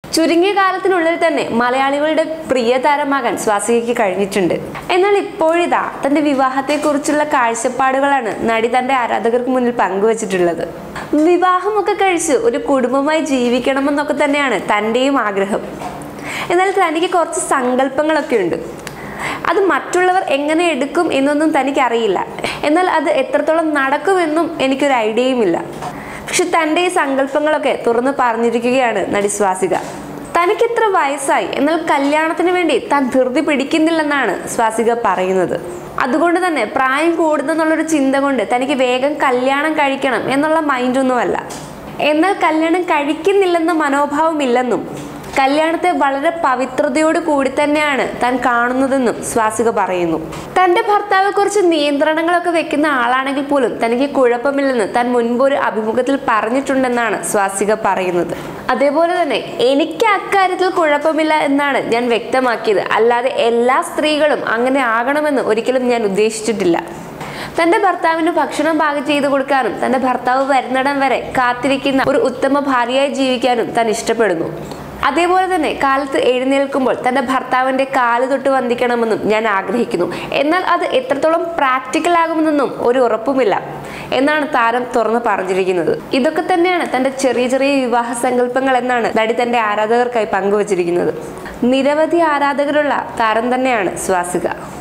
ചുരുങ്ങിയ കാലത്തിനുള്ളിൽ തന്നെ മലയാളികളുടെ പ്രിയ താരമാകാൻ സ്വാസികയ്ക്ക് കഴിഞ്ഞിട്ടുണ്ട് എന്നാൽ ഇപ്പോഴിതാ തന്റെ വിവാഹത്തെക്കുറിച്ചുള്ള കാഴ്ചപ്പാടുകളാണ് നടി തന്റെ ആരാധകർക്ക് മുന്നിൽ പങ്കുവച്ചിട്ടുള്ളത് വിവാഹമൊക്കെ കഴിച്ച് ഒരു കുടുംബമായി ജീവിക്കണമെന്നൊക്കെ തന്നെയാണ് തൻ്റെയും ആഗ്രഹം എന്നാൽ തനിക്ക് കുറച്ച് സങ്കല്പങ്ങളൊക്കെ ഉണ്ട് അത് മറ്റുള്ളവർ എങ്ങനെ എടുക്കും എന്നൊന്നും തനിക്കറിയില്ല എന്നാൽ അത് എത്രത്തോളം നടക്കുമെന്നും എനിക്കൊരു ഐഡിയയുമില്ല പക്ഷെ തൻ്റെ ഈ സങ്കല്പങ്ങളൊക്കെ തുറന്നു പറഞ്ഞിരിക്കുകയാണ് നടി സ്വാസിക തനിക്ക് ഇത്ര വയസ്സായി എന്നാൽ കല്യാണത്തിന് വേണ്ടി താൻ ധൃതി പിടിക്കുന്നില്ലെന്നാണ് സ്വാസിക പറയുന്നത് അതുകൊണ്ട് തന്നെ പ്രായം കൂടുന്നെന്നുള്ളൊരു ചിന്ത കൊണ്ട് തനിക്ക് വേഗം കല്യാണം കഴിക്കണം എന്നുള്ള മൈൻഡൊന്നുമല്ല എന്നാൽ കല്യാണം കഴിക്കുന്നില്ലെന്ന മനോഭാവമില്ലെന്നും കല്യാണത്തെ വളരെ പവിത്രതയോട് കൂടി തന്നെയാണ് താൻ കാണുന്നതെന്നും സ്വാസിക പറയുന്നു തന്റെ ഭർത്താവ് കുറച്ച് നിയന്ത്രണങ്ങളൊക്കെ വെക്കുന്ന ആളാണെങ്കിൽ പോലും തനിക്ക് കുഴപ്പമില്ലെന്ന് താൻ മുൻപ് ഒരു അഭിമുഖത്തിൽ പറഞ്ഞിട്ടുണ്ടെന്നാണ് സ്വാസിക പറയുന്നത് അതേപോലെ തന്നെ എനിക്ക് അക്കാര്യത്തിൽ കുഴപ്പമില്ല എന്നാണ് ഞാൻ വ്യക്തമാക്കിയത് അല്ലാതെ എല്ലാ സ്ത്രീകളും അങ്ങനെ ആകണമെന്ന് ഒരിക്കലും ഞാൻ ഉദ്ദേശിച്ചിട്ടില്ല തന്റെ ഭർത്താവിന് ഭക്ഷണം പാകം ചെയ്തു കൊടുക്കാനും തന്റെ ഭർത്താവ് വരുന്നിടം വരെ കാത്തിരിക്കുന്ന ഒരു ഉത്തമ ഭാര്യയായി ജീവിക്കാനും താൻ ഇഷ്ടപ്പെടുന്നു അതേപോലെ തന്നെ കാലത്ത് എഴുന്നേൽക്കുമ്പോൾ തന്റെ ഭർത്താവിന്റെ കാല് തൊട്ട് വന്ദിക്കണമെന്നും ഞാൻ ആഗ്രഹിക്കുന്നു എന്നാൽ അത് എത്രത്തോളം പ്രാക്ടിക്കൽ ആകുമെന്നൊന്നും ഒരു ഉറപ്പുമില്ല എന്നാണ് താരം തുറന്നു പറഞ്ഞിരിക്കുന്നത് ഇതൊക്കെ തന്നെയാണ് തന്റെ ചെറിയ ചെറിയ വിവാഹ സങ്കല്പങ്ങൾ എന്നാണ് നടി തന്റെ ആരാധകർക്കായി പങ്കുവച്ചിരിക്കുന്നത് നിരവധി ആരാധകരുള്ള താരം തന്നെയാണ് സ്വാസിക